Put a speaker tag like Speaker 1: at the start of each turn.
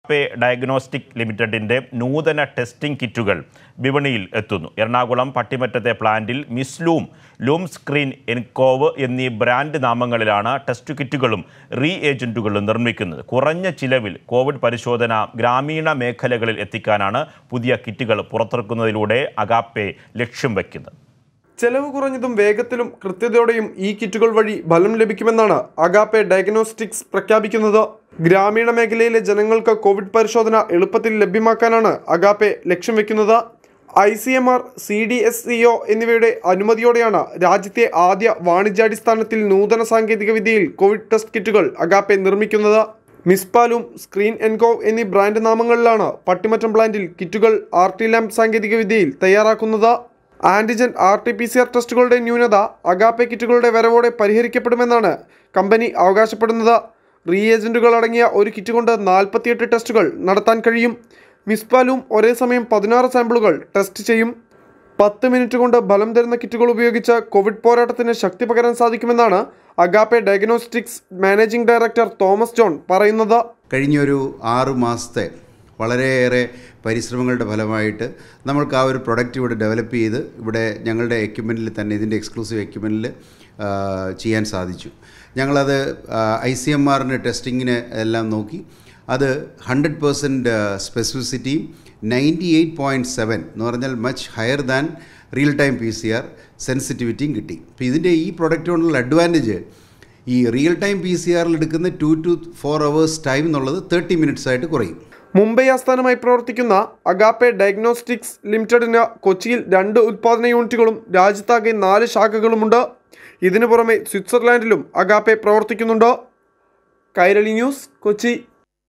Speaker 1: പേ diagnostic ലിമിറ്റഡിന്റെ നൂതന testing കിറ്റുകൾ വിപണിയിൽ എത്തുന്നു എറണാകുളം പട്ടിമറ്റത്തെ പ്ലാന്റിൽ മിസ്ലൂം ലൂം സ്ക്രീൻ എൻകോവ് എന്നീ ബ്രാൻഡ് നാമങ്ങളിലാണ് ടെസ്റ്റ് കിറ്റുകളും റീ ഏജന്റുകളും നിർമ്മിക്കുന്നത് കുറഞ്ഞ ചിലവിൽ കോവിഡ് പരിശോധന ഗ്രാമീണ മേഖലകളിൽ എത്തിക്കാനാണ് പുതിയ കിറ്റുകൾ പുറത്തിറക്കുന്നതിലൂടെ അഗാപ്പെ ലക്ഷ്യം വയ്ക്കുന്നത്
Speaker 2: ചെലവ് കുറഞ്ഞതും വേഗത്തിലും കൃത്യതയോടെയും ഈ കിറ്റുകൾ വഴി ഫലം ലഭിക്കുമെന്നാണ് അഗാപ്പെ ഡയഗ്നോസ്റ്റിക്സ് പ്രഖ്യാപിക്കുന്നത് ഗ്രാമീണ മേഖലയിലെ ജനങ്ങൾക്ക് കോവിഡ് പരിശോധന എളുപ്പത്തിൽ ലഭ്യമാക്കാനാണ് അഗാപ്പെ ലക്ഷ്യം വെക്കുന്നത് I C M R C D S C O എന്നിവയുടെ അനുമതിയോടെയാണ് രാജ്യത്തെ ആദ്യ വാണിജ്യാടിസ്ഥാനത്തിൽ നൂതന സാങ്കേതിക വിദ്യയിൽ കോവിഡ് ടെസ്റ്റ് കിറ്റുകൾ അഗാപ്പെ നിർമ്മിക്കുന്നത് മിസ്പാലും സ്ക്രീൻ എൻകോവ് എന്നീ ബ്രാൻഡ് നാമങ്ങളിലാണ് പട്ടിമറ്റം പ്ലാന്റിൽ കിറ്റുകൾ ആർ ടി ലാമ്പ് സാങ്കേതിക വിദ്യയിൽ തയ്യാറാക്കുന്നത് antigen R T P C R ടെസ്റ്റുകളുടെ ന്യൂനത അഗാപ്പെ കിറ്റുകളുടെ വരവോടെ പരിഹരിക്കപ്പെടുമെന്നാണ് കമ്പനി അവകാശപ്പെടുന്നത് റീ ഏജന്റുകൾ അടങ്ങിയ ഒരു കിറ്റ് കൊണ്ട് നാൽപ്പത്തിയെട്ട് ടെസ്റ്റുകൾ നടത്താൻ കഴിയും മിസ്പാലും ഒരേ സമയം പതിനാറ് സാമ്പിളുകൾ ടെസ്റ്റ് ചെയ്യും പത്ത് മിനിറ്റ് കൊണ്ട് ഫലം തരുന്ന കിറ്റുകൾ ഉപയോഗിച്ച് കോവിഡ് പോരാട്ടത്തിന് ശക്തി പകരാൻ സാധിക്കുമെന്നാണ് Agappe diagnostics managing director Thomas John പറയുന്നത്
Speaker 3: കഴിഞ്ഞൊരു ആറ് മാസത്തെ വളരെയേറെ പരിശ്രമങ്ങളുടെ ഫലമായിട്ട് നമ്മൾക്ക് ആ ഒരു പ്രൊഡക്റ്റ് ഇവിടെ ഡെവലപ്പ് ചെയ്ത് ഇവിടെ ഞങ്ങളുടെ എക്യുപ്മെൻറ്റിൽ തന്നെ ഇതിൻ്റെ എക്സ്ക്ലൂസീവ് എക്യുപ്മെൻറ്റിൽ ചെയ്യാൻ സാധിച്ചു ഞങ്ങളത് ഐ സി എം ആറിൻ്റെ ടെസ്റ്റിങ്ങിന് എല്ലാം നോക്കി അത് ഹൺഡ്രഡ് പേഴ്സൻറ്റ് സ്പെസിഫിസിറ്റിയും നയൻറ്റി എയ്റ്റ് പോയിൻറ്റ് സെവൻ എന്ന് പറഞ്ഞാൽ much higher than real time P C R സെൻസിറ്റിവിറ്റിയും കിട്ടി അപ്പോൾ ഇതിൻ്റെ ഈ പ്രൊഡക്റ്റ് കൊണ്ടുള്ള അഡ്വാൻറ്റേജ് ഈ റിയൽ ടൈം പി സി ആറിൽ എടുക്കുന്ന two two four hours time എന്നുള്ളത് തേർട്ടി മിനിറ്റ്സ് ആയിട്ട് കുറയും
Speaker 2: മുംബൈ ആസ്ഥാനമായി പ്രവർത്തിക്കുന്ന അഗാപ്പെ ഡയഗ്നോസ്റ്റിക്സ് ലിമിറ്റഡിന് കൊച്ചിയിൽ രണ്ട് ഉൽപ്പാദന യൂണിറ്റുകളും രാജ്യത്താകെ നാല് ശാഖകളുമുണ്ട് ഇതിനു പുറമെ സ്വിറ്റ്സർലാൻഡിലും അഗാപ്പെ പ്രവർത്തിക്കുന്നുണ്ട് കൈരളി ന്യൂസ് കൊച്ചി